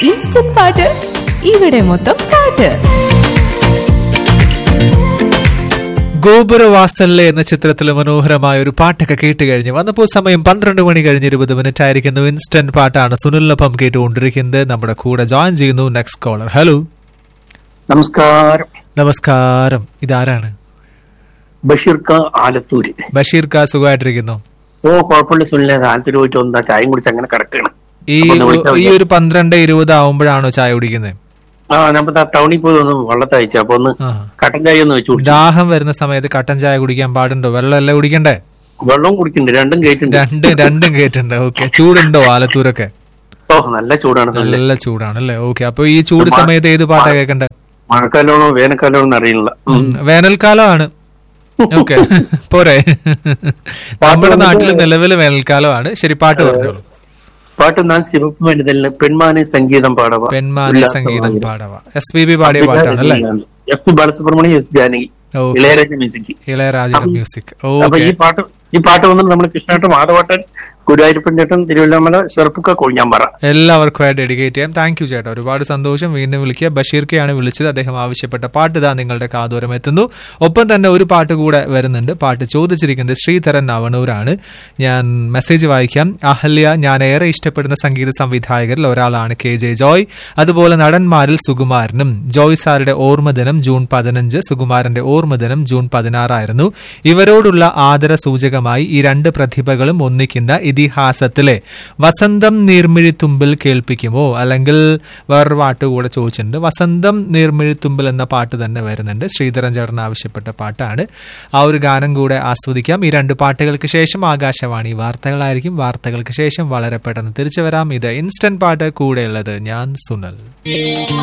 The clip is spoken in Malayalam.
ഇൻസ്റ്റന്റ് പാട്ട് ഇവിടെ മൊത്തം പാട്ട് ഗോപുരവാസല്ലെ എന്ന ചിത്രത്തിൽ മനോഹരമായ ഒരു പാട്ടൊക്കെ കേട്ട് കഴിഞ്ഞ് വന്നപ്പോൾ സമയം പന്ത്രണ്ട് മണി കഴിഞ്ഞ് ഇരുപത് മിനിറ്റ് ആയിരിക്കുന്നു ഇൻസ്റ്റന്റ് പാട്ടാണ് സുനിലിനൊപ്പം കേട്ടുകൊണ്ടിരിക്കുന്നത് നമ്മുടെ കൂടെ ജോയിൻ ചെയ്യുന്നു നെക്സ്റ്റ് കോളർ ഹലോ നമസ്കാരം നമസ്കാരം ഇതാരാണ് ബഷീർ ഖാൻ ആലത്തൂര് ബഷീർ കാ സുഖമായിട്ടിരിക്കുന്നു ഓ കുഴപ്പമില്ല സുനിലെ ആലത്തൂര് പോയിട്ട് വന്നാ ചായയും കുടിച്ച് അങ്ങനെ കിടക്കണം ഈ അപ്പൊ ഒന്ന് വിളിച്ചാ ഈ ഒരു പന്ത്രണ്ട് ഇരുപത് ആവുമ്പോഴാണോ ചായ കുടിക്കുന്നത് ആ നമ്മ ടൗണിൽ പോയി ഒന്ന് വെള്ളത്തെ അയച്ചു അപ്പൊ ഒന്ന് ആ കട്ടൻ ചായ ഒന്ന് വെച്ചു കുടിച്ചു ദാഹം വരുന്ന സമയത്ത് കട്ടൻ ചായ കുടിക്കാൻ പാടുണ്ടോ വെള്ളമല്ലേ കുടിക്കണ്ടേ വെള്ളവും കുടിക്കുന്നുണ്ട് രണ്ടും കേട്ടുണ്ട് രണ്ടും രണ്ടും കേട്ടിട്ടുണ്ട് ഓക്കെ ചൂടുണ്ടോ ആലത്തൂരൊക്കെ ഓ നല്ല ചൂടാണ് സുനിലെ നല്ല ചൂടാണല്ലേ ഓക്കെ അപ്പൊ ഈ ചൂട് സമയത്ത് ഏത് പാട്ടാ കേൾക്കണ്ടേ മഴക്കാലമാണോ വേനൽക്കാലമാണോ എന്ന് അറിയില്ല ഉം. വേനൽക്കാലമാണ് ഓക്കെ പോരെ നമ്മുടെ നാട്ടിൽ നിലവിൽ വേനൽക്കാലമാണ് ശരി പാട്ട് പറഞ്ഞോളൂ പാട്ട് നാൻ ശിവപ്പ് വനിതലിന് പെൺമാനെ സംഗീതം പാടവ പെൺമാനെ സംഗീതം പാടവ എസ് പി ബി പാടിയ പാട്ടാണ് അല്ലേ S P Balasubrahmanyam S Janaki okay Ilaiyaraaja music ഇളയരാജയുടെ മ്യൂസിക് അപ്പൊ ഓക്കെ ഈ പാട്ട് ഈ പാട്ട് വന്നിട്ട് നമ്മൾ കൃഷ്ണേട്ടൻ മാധവട്ടൻ ഗുരുവായൂരപ്പൻ ചേട്ടൻ തിരുവല്ലാമല ചെറുപ്പക്ക കൊഴിഞ്ഞാമ്പറ എല്ലാവർക്കുമായി ഡെഡിക്കേറ്റ് ചെയ്യാം താങ്ക് യു ചേട്ടാ ഒരുപാട് സന്തോഷം വീണ്ടും വിളിക്കുക ബഷീർക്കെയാണ് വിളിച്ചത് അദ്ദേഹം ആവശ്യപ്പെട്ട പാട്ട് ഇതാ നിങ്ങളുടെ കാതോരം എത്തുന്നു ഒപ്പം തന്നെ ഒരു പാട്ട് കൂടെ വരുന്നുണ്ട് പാട്ട് ചോദിച്ചിരിക്കുന്നത് ശ്രീധരൻ നവണൂരാണ് ഞാൻ മെസ്സേജ് വായിക്കാം അഹല്യ ഞാൻ ഏറെ ഇഷ്ടപ്പെടുന്ന സംഗീത സംവിധായകരിൽ ഒരാളാണ് കെ ജെ ജോയ് അതുപോലെ നടന്മാരിൽ സുകുമാരനും ജോയ് സാറുടെ ഓർമ്മദിനം ജൂൺ പതിനഞ്ച് സുകുമാരന്റെ ഓർമ്മദിനം ജൂൺ പതിനാറായിരുന്നു ഇവരോടുള്ള ആദര സൂചകമായി ഈ രണ്ട് പ്രതിഭകളും ഒന്നിക്കുന്ന ഇതിഹാസത്തിലെ വസന്തം നീർമിഴിത്തുമ്പിൽ കേൾപ്പിക്കുമോ അല്ലെങ്കിൽ വേറൊരു പാട്ട് കൂടെ ചോദിച്ചിട്ടുണ്ട് വസന്തം നീർമിഴിത്തുമ്പിൽ എന്ന പാട്ട് തന്നെ വരുന്നുണ്ട് ശ്രീധരൻ ചേട്ടൻ ആവശ്യപ്പെട്ട പാട്ടാണ് ആ ഒരു ഗാനം കൂടെ ആസ്വദിക്കാം ഈ രണ്ട് പാട്ടുകൾക്ക് ശേഷം ആകാശവാണി വാർത്തകളായിരിക്കും വാർത്തകൾക്ക് ശേഷം വളരെ പെട്ടെന്ന് തിരിച്ചു വരാം ഇത് ഇൻസ്റ്റന്റ് പാട്ട് കൂടെയുള്ളത് ഞാൻ സുനൽ